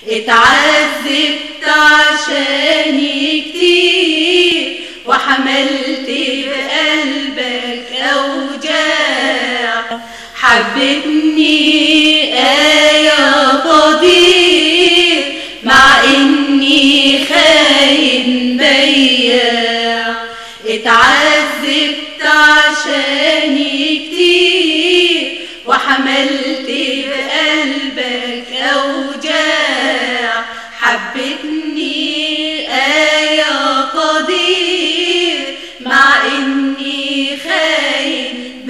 اتعذبت عشاني كتير وحملت بقلبك أوجاع حبتني آية قدير مع إني خاين بياع اتعذبت عشاني كتير وحملت بقلبك أوجاع حبتني آية قدير مع إني خاين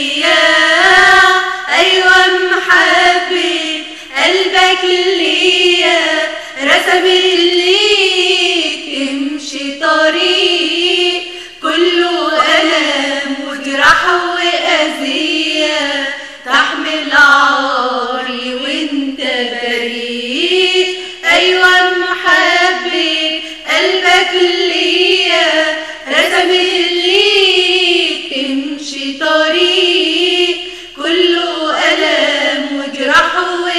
بياع أيوة محبة قلبك ليا رسم ليك تمشي طريق كله ألم وجرح وأذية تحمل عاري وانت بريء أيوة محبة قلبك ليا رسم ليك تمشي طريق كله ألم وجرح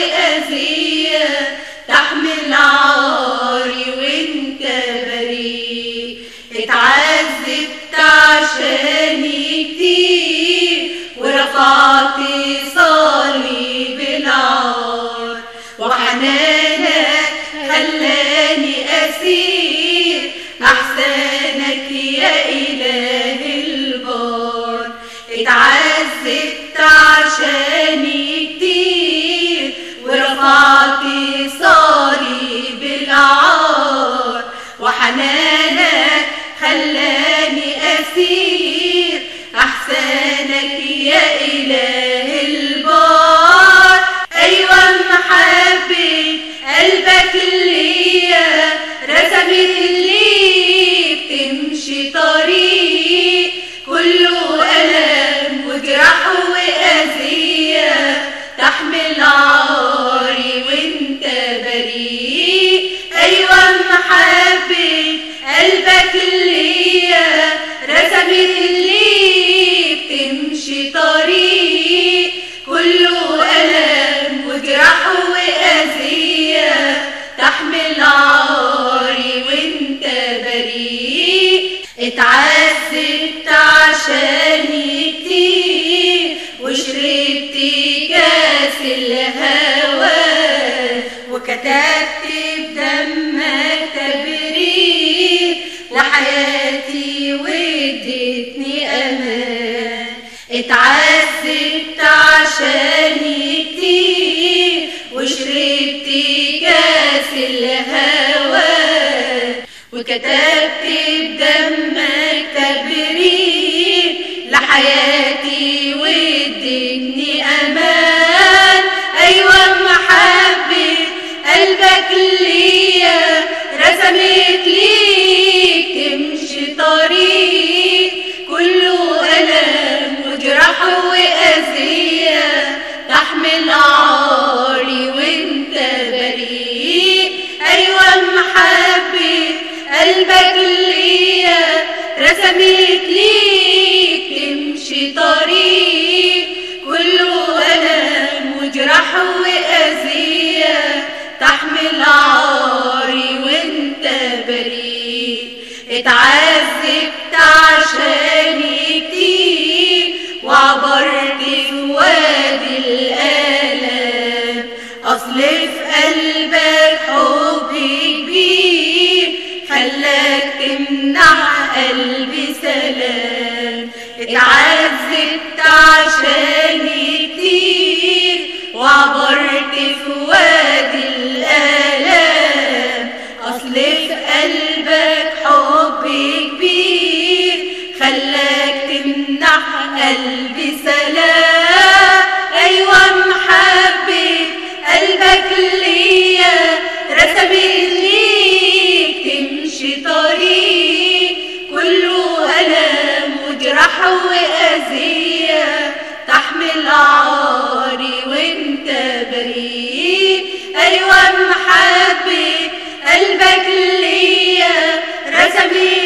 وأذية تحمل عاري وانت بريء اتعذبت عشاني كتير ورفعت صليب العار وحنانك خلاني أسير أحسانك يا إله البار اتعذبت عشاني كتير ورفعت صليب العار وحنانك خلاني أسير أحسانك يا إله البار أيوة محبة قلبك ليا رسمت ليك تمشي طريق كله ألم وجرح وأذية تحمل عاري وانت بريء أيوة محبة قلبك ليا رسمت ليك تمشي طريق كله ألم وجرح وأذية تحمل عاري وانت بريء اتعذبت عشاني كتير وشربت كاس الهوى وكتبت بدمك تبرير لحياتي واديتني امان اتعذبت عشاني كتير وشربت كاس الهوى وكتبت بدمك تبرير لحياتي واديتني امان ايوه محبه قلبك ليا رسمت ليك تمشي طريق كله ألم وجرح وأذية تحمل عاري وانت بريء أيوة محبة قلبك ليا رسمت ليك تمشي طريق كله ألم وجرح وأذية تحمل عاري وانت بريء اتعذبت عشاني كتير وعبرت في وادي الآلام أصل في قلبك حب كبير خلاك تمنع قلبي سلام اتعذبت عشاني كتير وعبرت في وادي الآلام أصل في قلبك حب كبير خلاك تمنع قلبي سلام أيوة محبة قلبك ليا رسمت ليك تمشي طريق كله ألم وجرح وأذية تحمل عاري وانت بريء أيوة محبة قلبك ليا رسمت